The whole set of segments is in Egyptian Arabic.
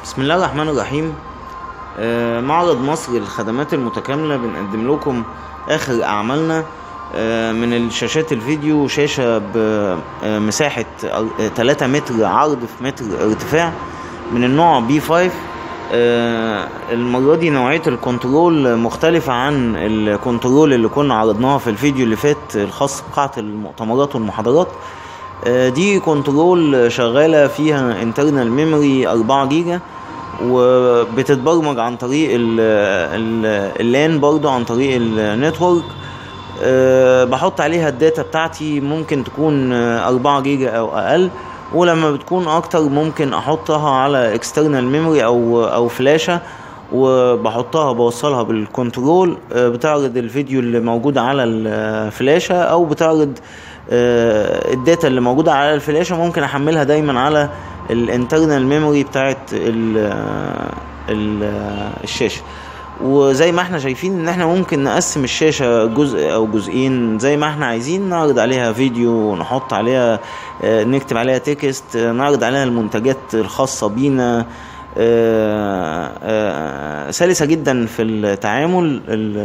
بسم الله الرحمن الرحيم آه، معرض مصر للخدمات المتكاملة بنقدم لكم آخر أعمالنا آه، من الشاشات الفيديو شاشة بمساحة 3 متر عرض في متر ارتفاع من النوع بي 5 المرة دي نوعية الكنترول مختلفة عن الكنترول اللي كنا عرضناها في الفيديو اللي فات الخاص بقاعة المؤتمرات والمحاضرات آه، دي كنترول شغالة فيها انترنال ميموري 4 جيجا وبتتبرمج عن طريق اللان برضو عن طريق النتورك أه بحط عليها الداتا بتاعتي ممكن تكون أربعة جيجا أو أقل ولما بتكون أكتر ممكن أحطها على اكسترنال ميموري أو أو فلاشة وبحطها بوصلها بالكنترول أه بتعرض الفيديو اللي موجود على الفلاشة أو بتعرض أه الداتا اللي موجودة على الفلاشة ممكن أحملها دايما على الانترنال ميموري بتاعت ال ال الشاشه وزي ما احنا شايفين ان احنا ممكن نقسم الشاشه جزء او جزئين زي ما احنا عايزين نعرض عليها فيديو نحط عليها نكتب عليها تكست نعرض عليها المنتجات الخاصه بينا سلسه جدا في التعامل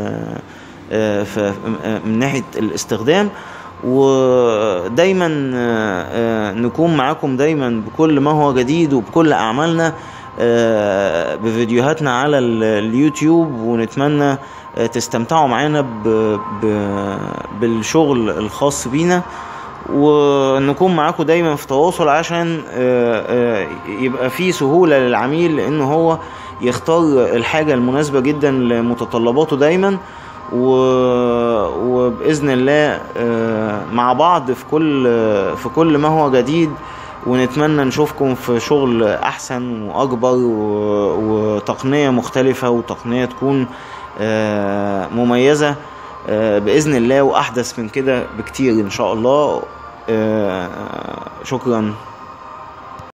من ناحيه الاستخدام ودايما نكون معاكم دايما بكل ما هو جديد وبكل اعمالنا بفيديوهاتنا على اليوتيوب ونتمنى تستمتعوا معانا بالشغل الخاص بينا ونكون معاكم دايما في تواصل عشان يبقى في سهولة للعميل ان هو يختار الحاجة المناسبة جدا لمتطلباته دايما وباذن الله مع بعض في كل في كل ما هو جديد ونتمنى نشوفكم في شغل احسن واكبر وتقنيه مختلفه وتقنيه تكون مميزه باذن الله واحدث من كده بكتير ان شاء الله شكرا